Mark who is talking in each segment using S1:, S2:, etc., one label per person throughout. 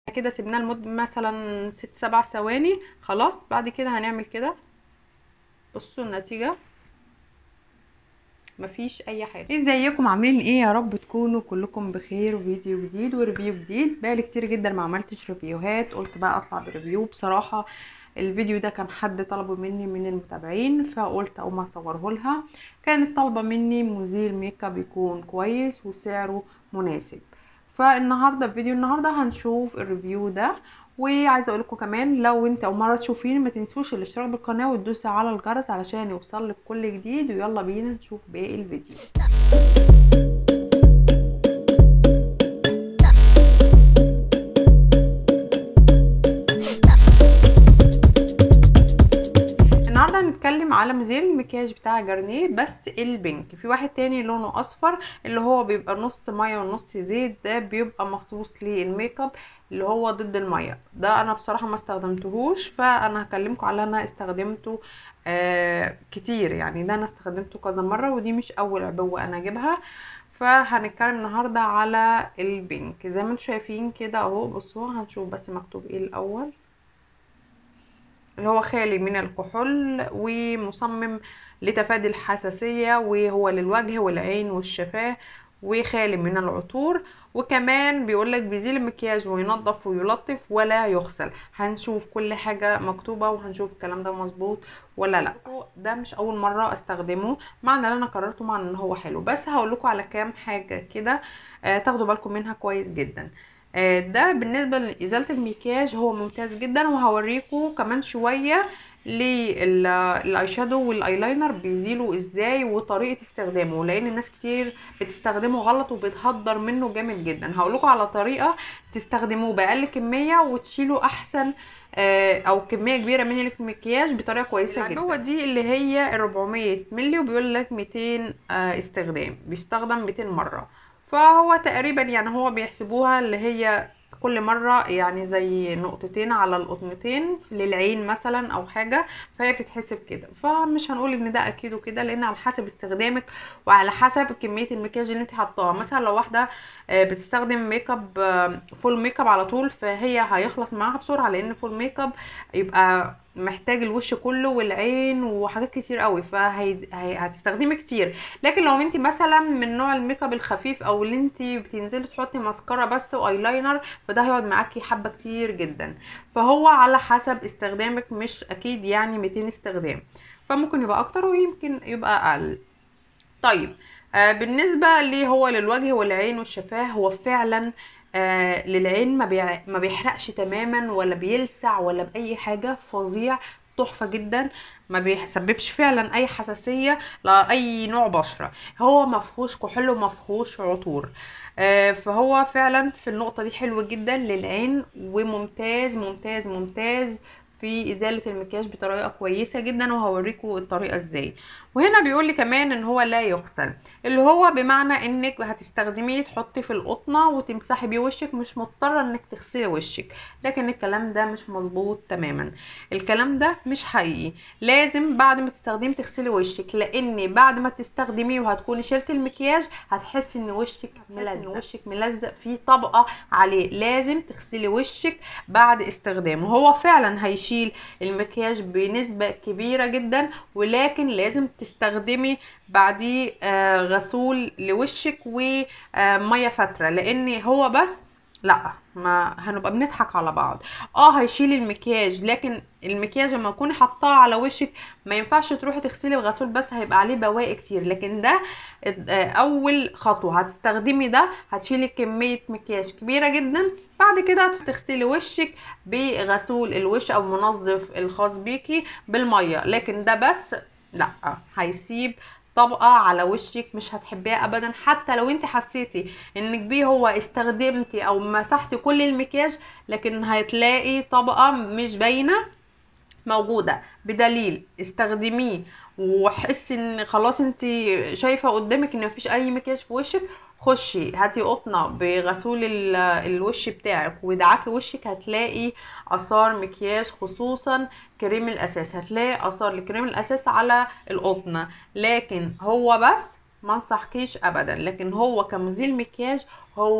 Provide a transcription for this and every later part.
S1: كده سيبناه لمدة مثلا ست سبع ثواني خلاص بعد كده هنعمل كده بصوا النتيجة مفيش اي حاجه ازيكم عاملين ايه يا رب تكونوا كلكم بخير وفيديو جديد وريفيو جديد بقالي كتير جدا ما عملتش ريفيوهات قلت بقى اطلع بريفيو بصراحه الفيديو ده كان حد طلبه مني من المتابعين فقلت اقوم اصوره لها كانت طالبه مني مزيل ميك اب يكون كويس وسعره مناسب فالنهارده في فيديو النهارده هنشوف الريفيو ده وعايزه اقول لكم كمان لو انت اول مره تشوفيني ما تنسوش الاشتراك بالقناه وتدوسي على الجرس علشان يوصلك كل جديد ويلا بينا نشوف باقي الفيديو النهارده هنتكلم على مزيل المكياج بتاع جارنيه بس البينك في واحد تاني لونه اصفر اللي هو بيبقى نص ميه ونص زيت ده بيبقى مخصوص للميك اب اللي هو ضد الميه ده انا بصراحه ما استخدمتهوش فانا هكلمكم على انا استخدمته آه كتير يعني ده انا استخدمته كذا مره ودي مش اول عبوه انا اجيبها فهنتكلم النهارده على البينك زي ما انتم شايفين كده اهو بصوا هنشوف بس مكتوب ايه الاول اللي هو خالي من الكحول ومصمم لتفادي الحساسية وهو للوجه والعين والشفاه وخالي من العطور وكمان بيقولك بيزيل المكياج وينظف ويلطف ولا يغسل هنشوف كل حاجة مكتوبة وهنشوف الكلام ده مظبوط ولا لا ده مش اول مرة استخدمه معنى ان انا قررته معنى ان هو حلو بس هقولكم على كام حاجة كده آه تاخدوا بالكم منها كويس جدا ده بالنسبة لإزالة المكياج هو ممتاز جدا وهوريكم كمان شوية للاي شادو والايلاينر بيزيلوا ازاي وطريقة استخدامه لان الناس كتير بتستخدمه غلط وبتهدر منه جامد جدا هقولكم على طريقة تستخدموه بأقل كمية وتشيلوا احسن او كميه كبيره من المكياج بطريقه كويسه جدا العبوه دي اللي هي 400 مللي وبيقول لك 200 استخدام بيستخدم 200 مره فهو تقريبا يعني هو بيحسبوها اللي هي كل مرة يعني زي نقطتين على القطنتين للعين مثلا او حاجة فهي بتتحسب كده فمش هنقول ان ده اكيد وكده لان على حسب استخدامك وعلى حسب كمية المكياج اللي انت حطاها مثلا لو واحدة بتستخدم ميك اب فول ميك اب على طول فهي هيخلص معاها بسرعة لان فول ميك اب يبقى محتاج الوش كله والعين وحاجات كتير قوي فهتستخدمي كتير لكن لو انت مثلا من نوع الميك اب الخفيف او اللي انت بتنزلي تحطي ماسكارا بس وايلاينر فده هيقعد معاكي حبه كتير جدا فهو على حسب استخدامك مش اكيد يعني 200 استخدام فممكن يبقى اكتر ويمكن يبقى اقل طيب آه بالنسبه ليه هو للوجه والعين والشفاه هو فعلا آه للعين ما, بيع... ما بيحرقش تماما ولا بيلسع ولا باي حاجه فظيع تحفه جدا ما بيسببش فعلا اي حساسيه لاي نوع بشره هو ما فيهوش كحول وما فيهوش عطور آه فهو فعلا في النقطه دي حلو جدا للعين وممتاز ممتاز ممتاز في ازاله المكياج بطريقه كويسه جدا وهوريكم الطريقه ازاي وهنا بيقول لي كمان ان هو لا يغسل اللي هو بمعنى انك هتستخدميه تحطي في القطنه وتمسحي بيه وشك مش مضطره انك تغسلي وشك لكن الكلام ده مش مظبوط تماما الكلام ده مش حقيقي لازم بعد ما تستخدمي تغسلي وشك لان بعد ما تستخدميه وهتكوني شلتي المكياج هتحسي ان وشك ملزق وشك ملزق فيه طبقه عليه لازم تغسلي وشك بعد استخدامه هو فعلا هيشيل المكياج بنسبه كبيره جدا ولكن لازم تستخدمي بعديه آه غسول لوشك وميه فتره لان هو بس لا ما هنبقى بنضحك على بعض اه هيشيل المكياج لكن المكياج لما تكوني حطاه على وشك ما ينفعش تروحي تغسلي بغسول بس هيبقى عليه بواقي كتير لكن ده اول خطوه هتستخدمي ده هتشيلي كميه مكياج كبيره جدا بعد كده تغسلي وشك بغسول الوش او منظف الخاص بيكي بالميه لكن ده بس لا هيسيب طبقة على وشك مش هتحبيها ابدا حتى لو انت حسيتي انك بيه هو استخدمتي او مسحتي كل المكياج لكن هتلاقي طبقة مش باينة موجودة بدليل استخدميه وحسي ان خلاص انت شايفة قدامك ان مفيش اي مكياج في وشك خشي هاتي قطنة بغسول الوش بتاعك ودعكي وشك هتلاقي اثار مكياج خصوصا كريم الاساس هتلاقي اثار لكريم الاساس على القطنة لكن هو بس ما انصحكيش ابدا لكن هو كمزيل مكياج هو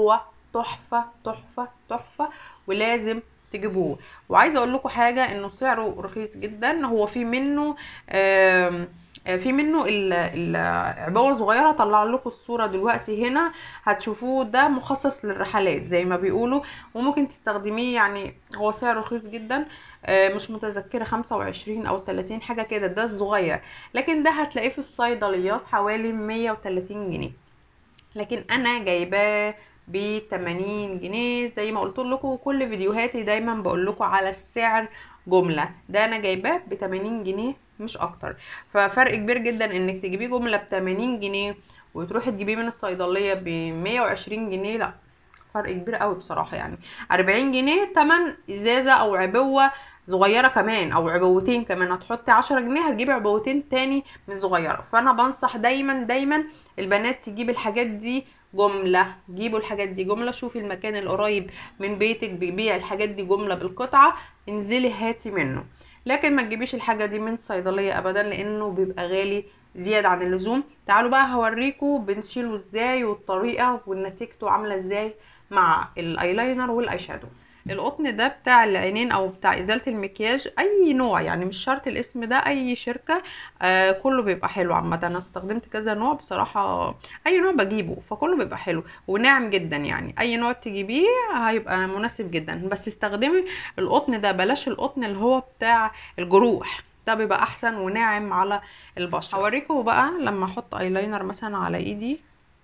S1: تحفه تحفه تحفه ولازم تجيبوه وعايزه اقول لكم حاجه انه سعره رخيص جدا هو في منه آم، آه، في منه ال- العبوه صغيره طلع لكم الصوره دلوقتي هنا هتشوفوه ده مخصص للرحلات زي ما بيقولوا وممكن تستخدميه يعني هو سعره رخيص جدا آه، مش متذكره 25 او 30 حاجه كده ده الصغير لكن ده هتلاقيه في الصيدليات حوالي 130 جنيه لكن انا جايباه ب 80 جنيه زي ما قلت لكم كل فيديوهاتي دايما بقول لكم على السعر جمله ده انا جايباه ب 80 جنيه مش اكتر ففرق كبير جدا انك تجيبيه جمله ب 80 جنيه وتروحي تجيبيه من الصيدليه ب 120 جنيه لا فرق كبير قوي بصراحه يعني 40 جنيه تمن ازازه او عبوه صغيره كمان او عبوتين كمان هتحطي 10 جنيه هتجيبي عبوتين تاني من صغيره فانا بنصح دايما دايما البنات تجيب الحاجات دي جملة جيبوا الحاجات دي جملة شوفي المكان القريب من بيتك بيبيع الحاجات دي جملة بالقطعة انزلي هاتي منه لكن ما تجيبيش الحاجة دي من صيدلية ابدا لانه بيبقى غالي زيادة عن اللزوم تعالوا بقى هوريكم بنشيله ازاي والطريقة ونتيجته عاملة ازاي مع الايلاينر والاي شادو القطن ده بتاع العينين او بتاع ازالة المكياج اي نوع يعني مش شرط الاسم ده اي شركة آه كله بيبقى حلو عامة انا استخدمت كذا نوع بصراحة اي نوع بجيبه فكله بيبقى حلو وناعم جدا يعني اي نوع تجيبيه هيبقى مناسب جدا بس استخدمي القطن ده بلاش القطن اللي هو بتاع الجروح ده بيبقى احسن وناعم على البشرة هوريكم بقى لما احط ايلاينر مثلا على ايدي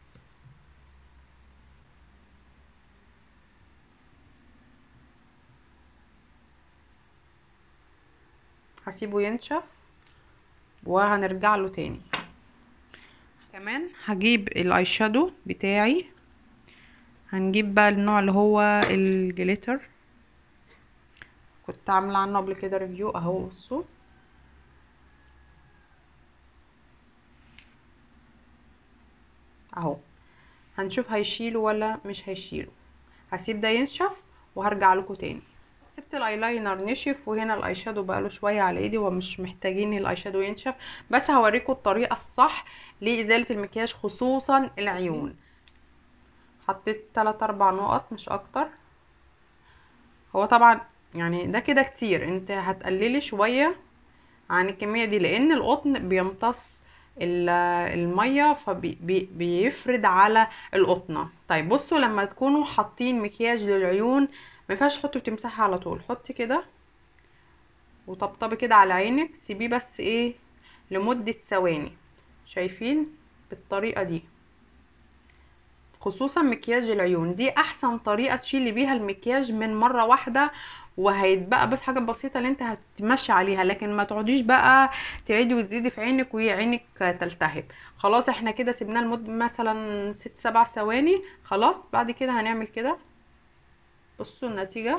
S1: هسيبه ينشف وهنرجع له تاني كمان هجيب الاي شادو بتاعي هنجيب بقى النوع اللي هو الجليتر كنت عامله عنه قبل كده ريفيو اهو بصوا اهو هنشوف هيشيله ولا مش هيشيله هسيب ده ينشف وهرجع لكم تاني سبت الايلاينر نشف وهنا الاي شادو بقاله شويه على ايدي ومش محتاجين الاي شادو ينشف بس هوريكم الطريقه الصح لازاله المكياج خصوصا العيون حطيت 3 4 نقط مش اكتر هو طبعا يعني ده كده كتير انت هتقللي شويه عن الكميه دي لان القطن بيمتص ال- الميه فبيفرد على القطنه طيب بصوا لما تكونوا حاطين مكياج للعيون ما ينفعش تحطي وتمسحي على طول حطي كده وطبطبي كده على عينك سيبيه بس ايه لمدة ثواني شايفين بالطريقة دي خصوصا مكياج العيون دي احسن طريقة تشيلي بيها المكياج من مرة واحدة وهيتبقى بس حاجة بسيطة اللي انت هتمشي عليها لكن ما تقعديش بقى تعيدي وتزيدي في عينك وعينك تلتهب خلاص احنا كده سيبناه لمدة مثلا ست سبع ثواني خلاص بعد كده هنعمل كده بصوا النتيجة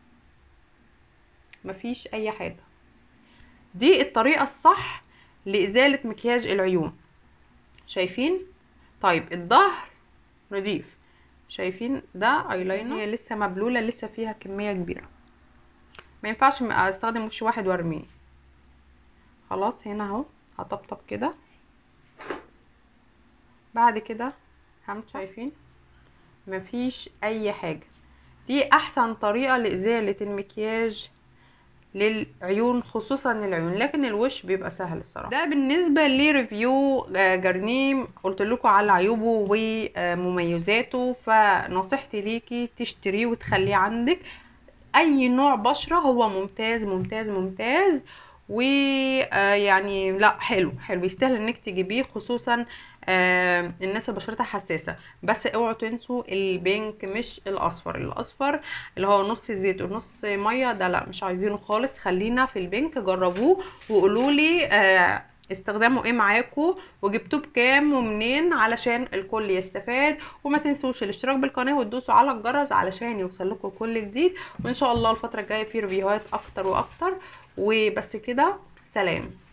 S1: مفيش اي حاجة دي الطريقة الصح لإزالة مكياج العيون شايفين طيب الظهر نضيف شايفين ده ايلاينر هي لسه مبلولة لسه فيها كمية كبيرة ما ينفعش استخدم وش واحد وارميه خلاص هنا اهو هطبطب كده بعد كده همسح شايفين مفيش اي حاجة دي احسن طريقة لازالة المكياج للعيون خصوصا العيون لكن الوش بيبقى سهل الصراحه ده بالنسبه لريفيو جرنيم قلت لكم على عيوبه ومميزاته فنصيحتي ليكي تشتريه وتخليه عندك اي نوع بشره هو ممتاز ممتاز ممتاز ويعني لا حلو حلو يستاهل انك تجيبيه خصوصا آه الناس اللي بشرتها حساسه بس اوعوا تنسوا البينك مش الاصفر الاصفر اللي هو نص زيت ونص ميه ده لا مش عايزينه خالص خلينا في البينك جربوه وقولوا لي آه استخدامه ايه معاكم وجبتوه بكام ومنين علشان الكل يستفاد وما تنسوش الاشتراك بالقناه وتدوسوا على الجرس علشان يوصل لكم كل جديد وان شاء الله الفتره الجايه في ريفيوهات اكتر واكتر وبس كده سلام